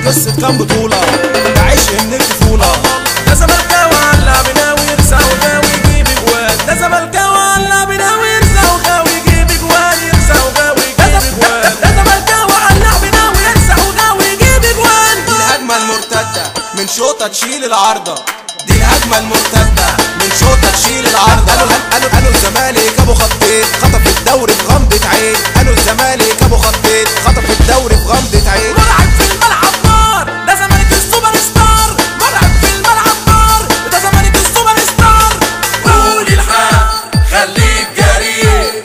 قصة كام بطولة ده عشق من الطفولة ده زملكاوي على بناوي يرسى وغاوي يجيب اجوان ده زملكاوي على بناوي يرسى وغاوي يجيب اجوان يرسى وغاوي يجيب اجوان ده زملكاوي على بناوي يرسى وغاوي يجيب اجوان دي الهجمة المرتدة من شوطة تشيل العارضة دي الهجمة المرتدة من شوطة تشيل العارضة قالوا قالوا قالوا الزمالك ابو خطين خطف الدوري في غمضة عين قالوا الزمالك ابو خطين خطف الدوري في غمضة عين مرعب في الملعب نار ده زمالك السوبر ستار مرعب في الملعب نار ده زمالك السوبر ستار قول الحق خليك جريء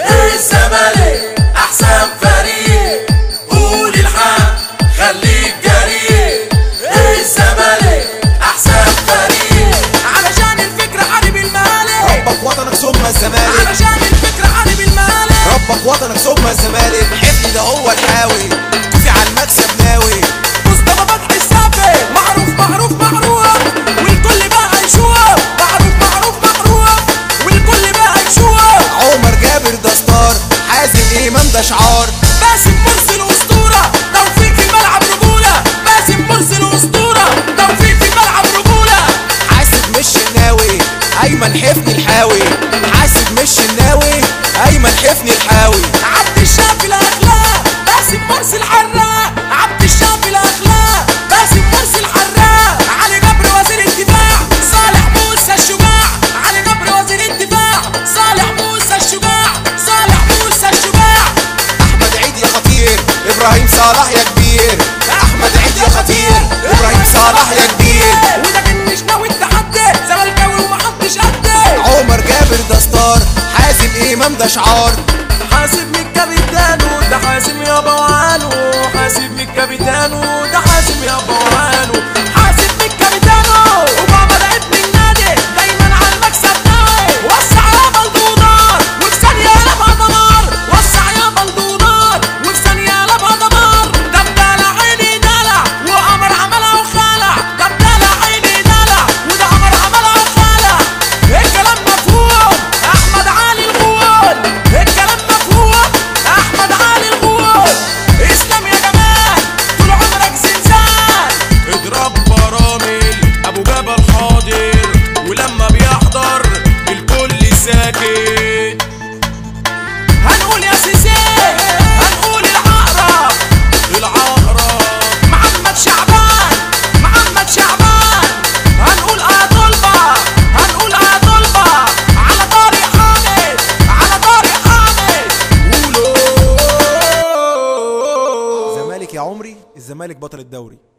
الزمالك احسن فريق قول الحق خليك جريء الزمالك احسن فريق علشان الفكرة حارب المالك ربك وطنك ثم الزمالك علشان الفكرة حارب المالك ربك وطنك ثم الزمالك حفني ده هو الحاوي كوفي على المكسب ناوي مصطفى فتحي السافي معروف معروف معروف والكل بقى يشوف معروف معروف معروف والكل بقى يشوف عمر جابر ده ستار حازم امام ده شعار باسم مرسي الاسطوره توفيق في الملعب رجوله باسم مرسي الاسطوره توفيق في الملعب رجوله حاسب مش الناوي ايمن حفني الحاوي حاسب مش الناوي ايمن حفني الحاوي عبد الشافي الاخلاق باسم مرسي الحراق عبد الشافي الاخلاق باسم مرسي الحراق علي جبر وزير الدفاع صالح موسى الشجاع علي جبر وزير الدفاع صالح موسى الشجاع صالح موسى الشجاع احمد عيد يا خطير ابراهيم صلاح يا كبير احمد عيد يا خطير ابراهيم صلاح يا كبير وده كان مش ناوي التحدي زملكاوي ومحدش قدي عمر جابر ده ستار حازم امام ده شعار حاسب من كابيتانو ده حاسب يا بوانو حاسب من كابيتانو ده حاسب يا بوانو حاسب من كابيتانو وبابا ده ابن النادي دايما على المكسب ناوي وسع يا بلدونار وفي ثانية لبها دمار وسع يا بلدونار وفي ثانية لبها دمار ده بدلع عيني دلع وقمر عملها وخلع ده بدلع عيني دلع وده قمر عملها وخلع الكلام مفهوم احمد علي الغول الكلام مفهوم احمد علي الغول اسلام يا جمال طول عمرك زنزان اضرب برامل ابو جبل حاضر ولما بيحضر الكل ساكت هنقول يا سيسي هنقول العقرب العقرب محمد شعبان محمد شعبان هنقول اه طلبة هنقول اه طلبة على طارق حامد على طارق حامد قولوا الزمالك يا عمري الزمالك بطل الدوري